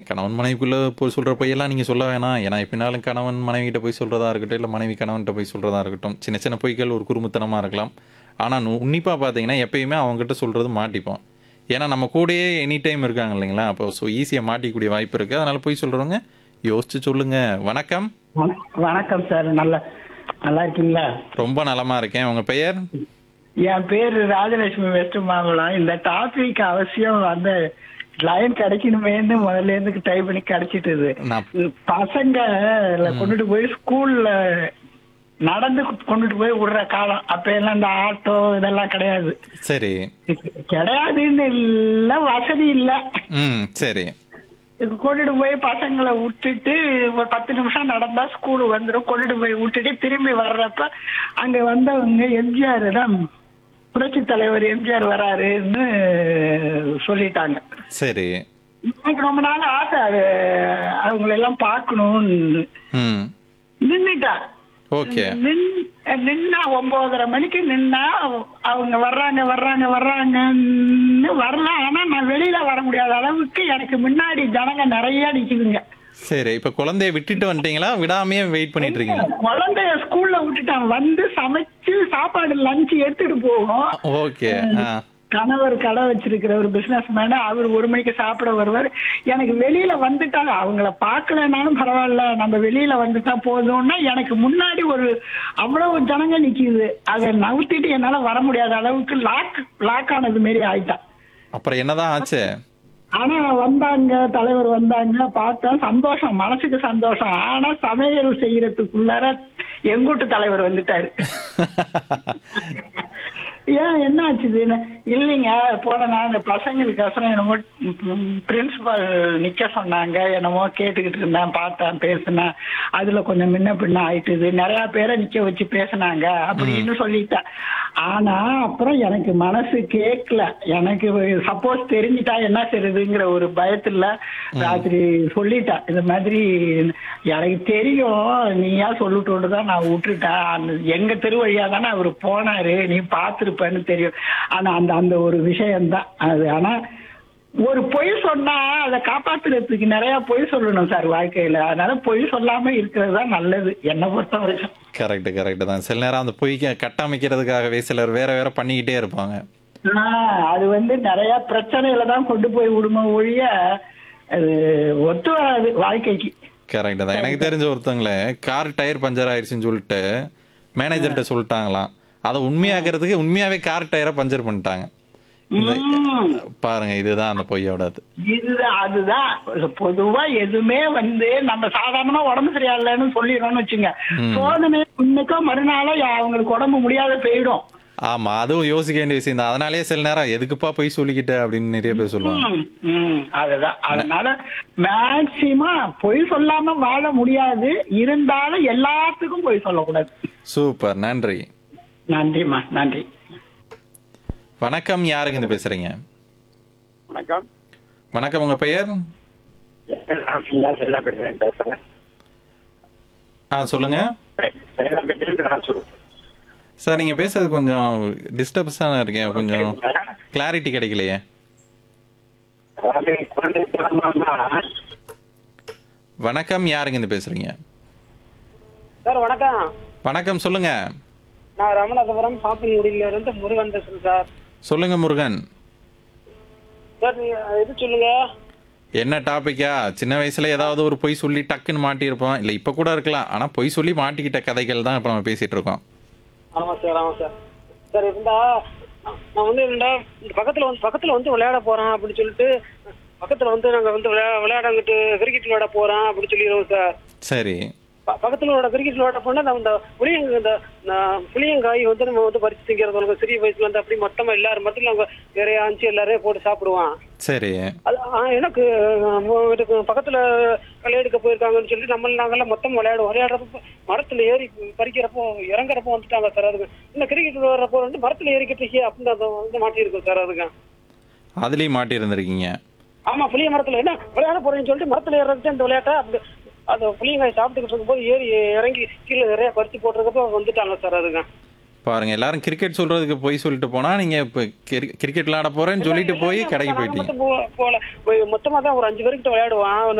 கணவன் மனைவிக்குள்ள போய் சொல்ற பொய்யெல்லாம் நீங்க சொல்ல வேணாம். ஏன்னா எப்படினாலும் கணவன் மனைவிகிட்ட போய் சொல்றதா இருக்கட்டும், இல்ல மனைவி கணவன்கிட்ட போய் சொல்றதா இருக்கட்டும். சின்ன சின்ன பொய்கள் ஒரு குறும்புத்தனமா இருக்கலாம். ஆனா நு உன்னிப்பா பார்த்தீங்கன்னா, எப்பயுமே அவங்ககிட்ட சொல்றது மாட்டிப்போம். ஏன்னா நம்ம கூடயே எனி டைம் இருக்காங்க இல்லைங்களா? அப்போ ஸோ ஈஸியா மாட்டிக்கக்கூடிய வாய்ப்பு இருக்கு. அதனால பொய் சொல்றவங்க யோசிச்சு சொல்லுங்க. வணக்கம். வண- வணக்கம் சார் நல்லா நல்லா இருக்கீங்களா ரொம்ப நலமா இருக்கேன். உங்க பெயர்? என் பேரு ராஜலட்சுமி வெஸ்ட் மாங்குளம் இந்த டாபிக் அவசியம் அந்த லைன் கிடைக்கணுமேன்னு முதல்ல இருந்து ட்ரை பண்ணி கிடைச்சிட்டுது நான் பசங்க கொண்டுட்டு போய் ஸ்கூல்ல நடந்து கொண்டுட்டு போய் விடுற காலம் அப்ப எல்லாம் இந்த ஆட்டோ இதெல்லாம் கிடையாது சரி. கிடையாதுன்னு இல்ல வசதி இல்ல ம் சரி. இது கொண்டுட்டு போய் பசங்களை விட்டுட்டு ஒரு பத்து நிமிஷம் நடந்தா ஸ்கூல் வந்துடும் கொண்டுட்டு போய் விட்டுட்டு திரும்பி வர்றப்ப அங்க வந்தவங்க எம்ஜிஆர் தான் புரட்சி தலைவர் எம்ஜிஆர் வராருன்னு சொல்லிட்டாங்க சரி. எனக்கு ரொம்ப நாள் ஆசை அது அவங்கள எல்லாம் பார்க்கணும்னு ம். நின்னுட்டா ஓகே. நின்- நின்னா ஒன்பதரை மணிக்கு நின்னா அவங்க வர்றாங்க வர்றாங்க வர்றாங்கன்னு வரலாம் ஆனா நான் வெளியில வர முடியாத அளவுக்கு எனக்கு முன்னாடி ஜனங்க நிறைய நிக்குதுங்க சரி. இப்ப குழந்தைய விட்டுட்டு வந்துட்டீங்களா? விடாமயே வெயிட் பண்ணிட்டு இருக்கீங்க. குழந்தைய ஸ்கூல்ல விட்டுட்டான் வந்து சமைச்சு சாப்பாடு லஞ்ச் எடுத்துட்டு போகும் ஓகே. ஆ. கணவர் கடை வச்சிருக்கிற ஒரு பிசினஸ் மேன் அவர் ஒரு மணிக்கு சாப்பிட வருவார் எனக்கு வெளியில வந்துட்டாங்க அவங்கள பார்க்கலனாலும் பரவாயில்ல நம்ம வெளியில வந்துட்டா போதும்னா எனக்கு முன்னாடி ஒரு அவ்வளவு ஜனங்க நிக்குது அதை நவுத்திட்டு என்னால வர முடியாத அளவுக்கு லாக் லாக் ஆனது மாரி ஆயிட்டான் அப்புறம் என்னதான் ஆச்சு? ஆனா வந்தாங்க தலைவர் வந்தாங்க பார்த்தா சந்தோஷம் மனசுக்கு சந்தோஷம் ஆனா சமையல் செய்யறதுக்குள்ளார எங்கூட்டு தலைவர் வந்துட்டாரு ஏன் என்ன ஆச்சுதுன்னு இல்லைங்க போன நான் இந்த பசங்களுக்கு அசரம் என்னமோ பிரின்சிபால் நிக்க சொன்னாங்க என்னமோ கேட்டுக்கிட்டு இருந்தேன் பார்த்தேன் பேசினேன் அதுல கொஞ்சம் முன்ன பின்ன ஆயிட்டுது நிறைய பேரை நிக்க வச்சு பேசினாங்க அப்படின்னு சொல்லிட்டேன் ஆனா அப்புறம் எனக்கு மனசு கேட்கல எனக்கு சப்போஸ் தெரிஞ்சிட்டா என்ன செய்யுதுங்கிற ஒரு பயத்துல ராத்திரி சொல்லிட்டேன் இந்த மாதிரி எனக்கு தெரியும் நீயா சொல்லிட்டு தான் நான் விட்டுட்டேன் அந்த- எங்க தெரு வழியா தானே அவர் போனாரு நீ பார்த்திருப்பேன்னு தெரியும் ஆனா அந்த அந்த ஒரு விஷயம்தான் அது ஆனா ஒரு பொய் சொன்னா அதை காப்பாத்துறதுக்கு நிறைய பொய் சொல்லணும் சார் வாழ்க்கையில அதனால பொய் சொல்லாம இருக்கிறது தான் நல்லது என்னை பொறுத்த வரைக்கும் கரெக்ட் கரெக்ட் தான். சில நேரம் அந்த பொய்க்க கட்டமைக்கிறதுக்காகவே சிலர் வேற வேற பண்ணிக்கிட்டே இருப்பாங்க. ஆஹ் அது வந்து நிறைய பிரச்சனைகளை தான் கொண்டு போய் விடுமோ ஒழிய அது ஒத்து வராது வாழ்க்கைக்கு கரெக்ட் தான். எனக்கு தெரிஞ்ச ஒருத்தவங்கள கார் டயர் பஞ்சர் ஆயிடுச்சுன்னு சொல்லிட்டு மேனேஜர்கிட்ட சொல்லிட்டாங்களாம். அதை உண்மையாக்குறதுக்கு உண்மையாவே கார் டயரை பஞ்சர் பண்ணிட்டாங்க. இந்த உம். பாருங்க இதுதான் அந்த பொய்யோட அது. இதுதான் அதுதான் பொதுவா எதுவுமே வந்து நம்ம சாதாரணமா உடம்பு சரியில்லைன்னு சொல்லிடுறோம்னு வச்சுங்க சோதனை இன்னைக்கோ மறுநாளோ அவங்களுக்கு உடம்பு முடியாத போயிடும் ஆமா அதுவும் யோசிக்க வேண்டிய விஷயம் தான். அதனாலேயே சில நேரம் எதுக்குப்பா பொய் சொல்லிக்கிட்ட அப்படின்னு நிறைய பேர் சொல்லுவாங்க. ம், ம், அதுதான் அதனால மேக்சிமம் பொய் சொல்லாம வாழ முடியாது இருந்தாலும் எல்லாத்துக்கும் பொய் சொல்லக்கூடாது சூப்பர் நன்றி. நன்றிம்மா நன்றி வணக்கம் யாருங்க இருந்து பேசுறீங்க? வணக்கம் வணக்கம் உங்க பெயர்? நான் சில்லா செல்லா பேசுறேன் பேசுறேன் ஆ சொல்லுங்க. செல்லா பேசுறேன் நான் சொல்றேன் சார் நீங்க பேசுறது கொஞ்சம் டிஸ்டர்பன்ஸாக இருக்கேன் கொஞ்சம் கிளாரிட்டி கிடைக்கலையே அதாவது குழந்தை பிறந்தோம்னா வணக்கம் யாருங்க இருந்து பேசுறீங்க சார் வணக்கம் வணக்கம் சொல்லுங்க நான் ராமநாதபுரம் சாப்பின்குடியில இருந்து முருகன் பேசுறேன் சார் சொல்லுங்க முருகன் சார் நீங்க இது சொல்லுங்க என்ன டாபிக்கா சின்ன வயசுல ஏதாவது ஒரு பொய் சொல்லி டக்குன்னு மாட்டியிருப்போம் இல்லை இப்போ கூட இருக்கலாம் ஆனால் பொய் சொல்லி மாட்டிக்கிட்ட கதைகள் தான் இப்போ நம்ம பேசிட்டு இருக்கோம் ஆமா சார் ஆமா சார் சார் இருந்தா நான் வந்து இருந்தா இந்த பக்கத்துல வந்து பக்கத்துல வந்து விளையாட போறேன் அப்படின்னு சொல்லிட்டு பக்கத்துல வந்து நாங்க வந்து விளையா விளையாடங்கிட்டு கிரிக்கெட் விளையாட போறோம் அப்படின்னு சொல்லிடுவோம் சார் சரி ப- பக்கத்துல உள்ள கிரிக்கெட் விளையாட போனா நம்ம இந்த புளியங்க இந்த நான் புளியங்காய் வந்து நம்ம வந்து பறிச்சு திங்கிறது நமக்கு சிறிய வயசுல இருந்து அப்படி மொத்தமா எல்லாரும் மொத்தத்துல அவங்க நிறைய அஞ்சு எல்லாரையும் போட்டு சாப்பிடுவான் சரி அது ஆ, எனக்கு அஹ், இதுக்கு பக்கத்துல களை எடுக்க போயிருக்காங்கன்னு சொல்லிட்டு நம்ம நாங்கெல்லாம் மொத்தம் விளையாடுவோம் விளையாடுறப்ப மரத்துல ஏறி பறிக்கிறப்போ இறங்குறப்போ வந்துட்டாங்க சார் அதுக்கு இந்த கிரிக்கெட் விளையாடுறப்போ வந்து மரத்துல ஏறிக்கிட்டு ஹே அப்படின்னு அது வந்து மாட்டியிருக்கும் சார் அதுக்கு அதுலேயும் மாட்டி இருந்திருக்கீங்க ஆமா புளிய மரத்துல என்ன விளையாட போறேன்னு சொல்லிட்டு மரத்துல ஏறது இந்த விளையாட்டை அப்படி அந்த புளியங்காய் சாப்பிட்டுக்கிட்டு இருக்கும்போது ஏறி இறங்கி கீழே நிறைய பறிச்சு போட்டிருக்கப்போ வந்துட்டாங்க சார் அதுக்கு பாருங்க எல்லாரும் கிரிக்கெட் சொல்றதுக்கு போய் சொல்லிட்டு போனா நீங்க இப்போ கிரிக்கெட் விளையாட போறேன்னு சொல்லிட்டு போய் கடைக்கு போயிட்டீங்க மட்டும் போ- போல போய் மொத்தமா தான் ஒரு அஞ்சு பேருக்கிட்ட விளையாடுவான்